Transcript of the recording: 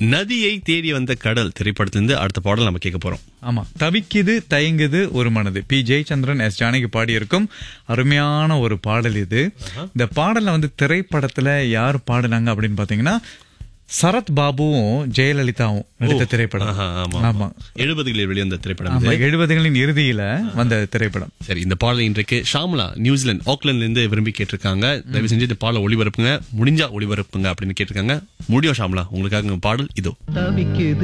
நதியை தேடி வந்த கடல் திரைப்படத்திலிருந்து அடுத்த பாடல் நம்ம கேட்க போறோம் ஆமா தவிக்குது தயங்குது ஒரு மனது பி ஜெயச்சந்திரன் எஸ் ஜானகி பாடியிருக்கும் அருமையான ஒரு பாடல் இது இந்த பாடலை வந்து திரைப்படத்துல யார் பாடினாங்க அப்படின்னு பாத்தீங்கன்னா சரத் பாபுவும் ஜெயலலிதாவும் நடித்த திரைப்படம் ஆஹா, ஆமா, ஆமா எழுபதுகளில் வெளிவந்த திரைப்படம் ஆமா இது. எழுபதுகளின் இறுதியில வந்த திரைப்படம் சரி இந்த பாடல் இன்றைக்கு ஷாம்லா நியூசிலாந்து ஆக்லாந்துல இருந்து விரும்பி கேட்டிருக்காங்க தயவு செஞ்சு இந்த பாடலை ஒளிபரப்புங்க முடிஞ்சா ஒளிபரப்புங்க அப்படின்னு கேட்டிருக்காங்க முடியும் ஷாம்லா உங்களுக்காக பாடல் இதோ தவிக்குது